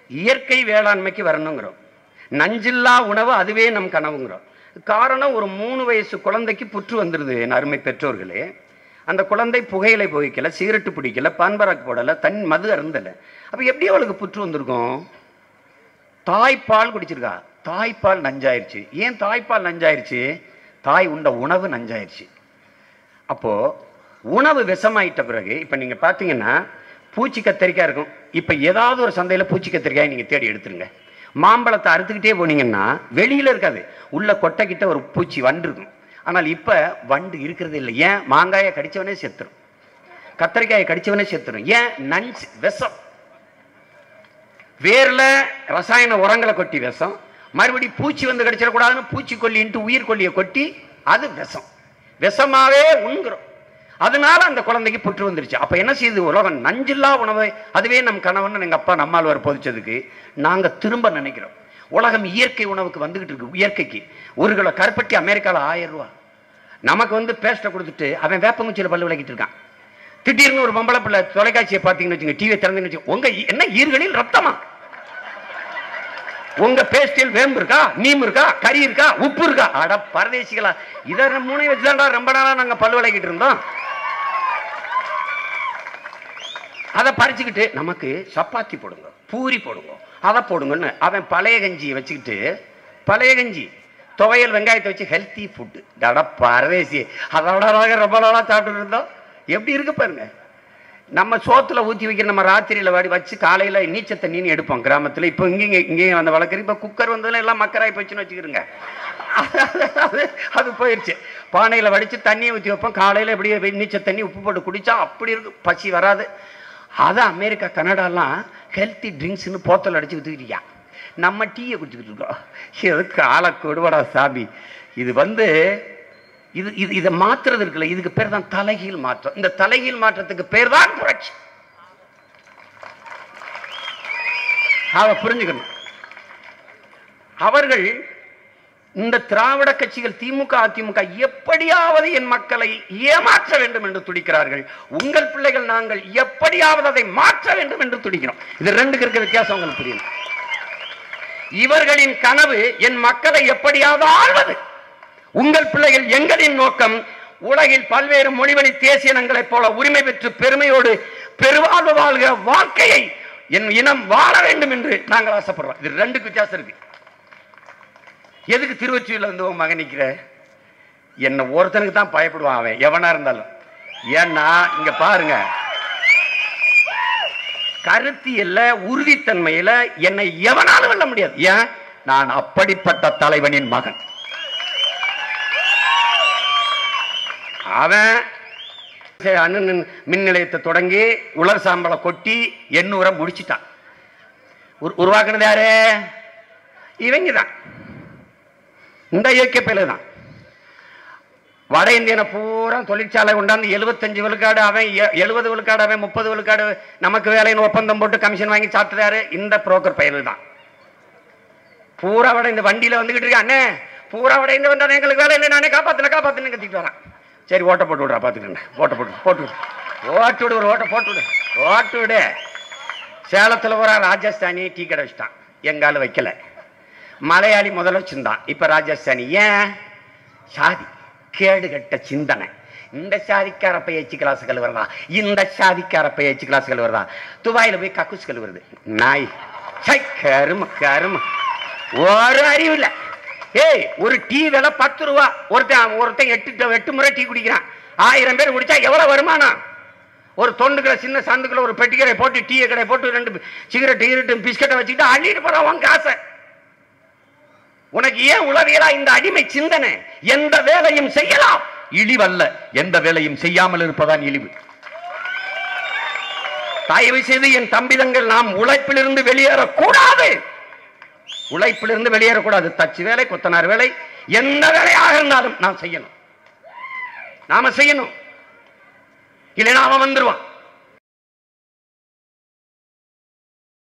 இயற்கை வேளாண்மைக்கு வரணுங்கிறோம் நஞ்சில்லா உணவு அதுவே நம் கனவுங்கிறோம் காரணம் ஒரு மூணு வயசு குழந்தைக்கு புற்று வந்துடுது என் அருமை பெற்றோர்களே அந்த குழந்தை புகையிலை புகைக்கல சிகரெட்டு பிடிக்கல பான்பராக் போடல தன் மது அருந்தல அப்ப எப்படி அவளுக்கு புற்று வந்திருக்கும் தாய்ப்பால் குடிச்சிருக்கா தாய்ப்பால் நஞ்சாயிருச்சு ஏன் தாய்ப்பால் நஞ்சாயிருச்சு தாய் உண்ட உணவு நஞ்சாயிருச்சு அப்போ உணவு விஷமாயிட்ட பிறகு இப்ப நீங்க பாத்தீங்கன்னா பூச்சி கத்தரிக்காய் இருக்கும் இப்ப ஏதாவது ஒரு சந்தையில பூச்சி கத்தரிக்காய் நீங்க தேடி எடுத்துருங்க மாம்பழத்தை அறுத்துக்கிட்டே போனீங்கன்னா வெளியில இருக்காது உள்ள கொட்டைக்கிட்ட ஒரு பூச்சி வண்டு இருக்கும் ஆனால் இப்ப வண்டு இருக்கிறது இல்லை ஏன் மாங்காயை கடிச்சவனே செத்துரும் கத்தரிக்காயை கடிச்சவனே செத்துரும் ஏன் நஞ்சு விஷம் வேர்ல ரசாயன உரங்களை கொட்டி விஷம் மறுபடி பூச்சி வந்து கடிச்சிடக்கூடாதுன்னு பூச்சிக்கொல்லின்ட்டு உயிர்கொல்லியை கொட்டி அது விஷம் விஷமாவே உண்கிறோம் அதனால அந்த குழந்தைக்கு புற்று வந்துருச்சு அப்ப என்ன செய்யுது உலகம் நஞ்சில்லா உணவை அதுவே நம் கணவன் எங்க அப்பா நம்மால் போதிச்சதுக்கு நாங்க திரும்ப நினைக்கிறோம் உலகம் இயற்கை உணவுக்கு வந்துகிட்டு இருக்கு இயற்கைக்கு ஒரு கிலோ கருப்பட்டி அமெரிக்கால ஆயிரம் ரூபா நமக்கு வந்து பேஸ்ட்டை கொடுத்துட்டு அவன் வேப்பங்குச்சியில பல்லு விளக்கிட்டு இருக்கான் திடீர்னு ஒரு பொம்பளை பிள்ளை தொலைக்காட்சியை பார்த்தீங்கன்னு வச்சுங்க டிவியை திறந்துன்னு வச்சுங்க உங்க ஈ- என்ன ஈர்களில் ரத்தமா உங்க பேஸ்டில் வேம்பு இருக்கா நீம் இருக்கா கறி இருக்கா உப்பு இருக்கா அட பரதேசிகளா இதை மூணை வச்சுதான்டா ரொம்ப நாளா நாங்க பல்லு விளக்கிட்டு இருந்தோம் அதை பறிச்சுக்கிட்டு நமக்கு சப்பாத்தி போடுங்க பூரி போடுங்க அதை போடுங்கன்னு அவன் பழைய கஞ்சியை வச்சுக்கிட்டு பழைய கஞ்சி துவையல் வெங்காயத்தை வச்சு ஹெல்த்தி ஃபுட்டு டட பரதேசி அதோட நாங்க ரொம்ப நாளாக சாப்பிட்டு இருந்தோம் எப்படி இருக்கு பாருங்க நம்ம சோத்துல ஊற்றி வைக்கிற நம்ம ராத்திரியில் வாடி வச்சு காலையில் நீச்ச தண்ணின்னு எடுப்போம் கிராமத்தில் இப்போ இங்கே இங்கேயும் அந்த வழக்கறி இப்போ குக்கர் வந்ததுல எல்லாம் மக்கராய் போச்சுன்னு வச்சுக்கிறோங்க அது அது போயிடுச்சு பானையில் வடித்து தண்ணியை ஊற்றி வைப்போம் காலையில் எப்படியே நீச்ச தண்ணி உப்பு போட்டு குடிச்சா அப்படி இருக்கு பசி வராது அதை அமெரிக்கா கனடாலாம் ஹெல்த்தி ட்ரிங்க்ஸ்னு போத்தல் அடிச்சு வித்துக்கிட்டியா நம்ம டீயை குடிச்சுக்கிட்டு இருக்கோம் எதுக்கு ஆளை கொடுவடா சாமி இது வந்து இது இது இதை மாத்துறது இருக்குல்ல இதுக்கு பேர் தான் தலைகீழ் மாற்றம் இந்த தலைகீழ் மாற்றத்துக்கு பேர் தான் புரட்சி அதை புரிஞ்சுக்கணும் அவர்கள் இந்த திராவிட கட்சிகள் திமுக அதிமுக எப்படியாவது என் மக்களை ஏமாற்ற வேண்டும் என்று துடிக்கிறார்கள் உங்கள் பிள்ளைகள் நாங்கள் எப்படியாவது அதை மாற்ற வேண்டும் என்று துடிக்கிறோம் இது ரெண்டுக்கு இருக்க வித்தியாசம் உங்களுக்கு புரியும் இவர்களின் கனவு என் மக்களை எப்படியாவது ஆள்வது உங்கள் பிள்ளைகள் எங்களின் நோக்கம் உலகில் பல்வேறு மொழிவழி தேசியனங்களைப் போல உரிமை பெற்று பெருமையோடு பெருவாழ்வு வாழ்கிற வாழ்க்கையை என் இனம் வாழ வேண்டும் என்று நாங்கள் ஆசைப்படுறோம் இது ரெண்டுக்கு வித்தியாசம் இருக்கு எதுக்கு திருவொற்றியூர்ல வந்து உன் மகன் நிக்கிற என்ன ஒருத்தனுக்கு தான் பயப்படுவான் அவன் எவனா இருந்தாலும் ஏன்னா இங்க பாருங்க கருத்தியல்ல உறுதித்தன்மையில என்னை எவனாலும் வெல்ல முடியாது ஏன் நான் அப்படிப்பட்ட தலைவனின் மகன் அவன் அண்ணன் மின் நிலையத்தை தொடங்கி உலர் சாம்பலை கொட்டி எண்ணூரை முடிச்சிட்டான் உரு- உருவாக்குனது யாரு இவங்க தான் இந்த இயற்கை பேரு தான் வட இந்தியனை பூரா தொழிற்சாலை கொண்டாந்து எழுபத்தஞ்சு விழுக்காடு அவன் எ- எழுபது விழுக்காடு அவன் முப்பது விழுக்காடு நமக்கு வேலைன்னு ஒப்பந்தம் போட்டு கமிஷன் வாங்கி சாப்பிட்டுறாரு இந்த புரோக்கர் பையன் தான் பூரா வட இந்த வண்டியில வந்துகிட்டு இருக்கா அண்ணே பூரா வட இந்த வந்தா எங்களுக்கு வேலை இல்லை நானே காப்பாத்துன காப்பாத்துன்னு கத்திட்டு வரான் சரி ஓட்ட போட்டு விடுறா பாத்துக்கங்க ஓட்ட போட்டு போட்டு விடு. ஓட்டு விடு ஒரு ஓட்ட போட்டு விடு ஓட்டு விடு சேலத்துல ஒரு ராஜஸ்தானி டீ கடை வச்சுட்டான் எங்கால வைக்கல மலையாளி முதல்ல வச்சிருந்தான் இப்ப ராஜஸ்தானி ஏன் சாதி கேடு கட்ட சிந்தனை இந்த சாதிக்கார பயிற்சி கிளாஸ் கழுவுறதா இந்த சாதிக்கார பயிற்சி கிளாஸ் கழுவுறதா துபாயில போய் கக்கூஸ் கழுவுறது நாய் சை கரும கரும ஒரு அறிவு இல்ல ஏய் ஒரு டீ விலை பத்து ரூபா ஒருத்தன் ஒருத்தன் எட்டு ட- எட்டு முறை டீ குடிக்கிறான் ஆயிரம் பேர் குடிச்சா எவ்வளவு வருமானம் ஒரு தொண்டுக்குள்ள சின்ன சந்துக்குள்ள ஒரு பெட்டிக்கடை போட்டு டீ கடை போட்டு ரெண்டு சிகரெட் சிகரெட் பிஸ்கட்டை வச்சுக்கிட்டு அள்ளிட்டு போறான் உன் காசை உனக்கு ஏன் உளவியலா இந்த அடிமை சிந்தனை எந்த வேலையும் செய்யலாம் இழிவல்ல எந்த வேலையும் செய்யாமல் இருப்பதான் இழிவு தயவு செய்து என் தம்பிதங்கள் நாம் உழைப்பிலிருந்து வெளியேறக்கூடாது உழைப்பிலிருந்து வெளியேறக்கூடாது தச்சு வேலை கொத்தனார் வேலை எந்த வேலையாக இருந்தாலும் நாம் செய்யணும் நாம செய்யணும் இல்லைன்னா அவன் வந்துருவான்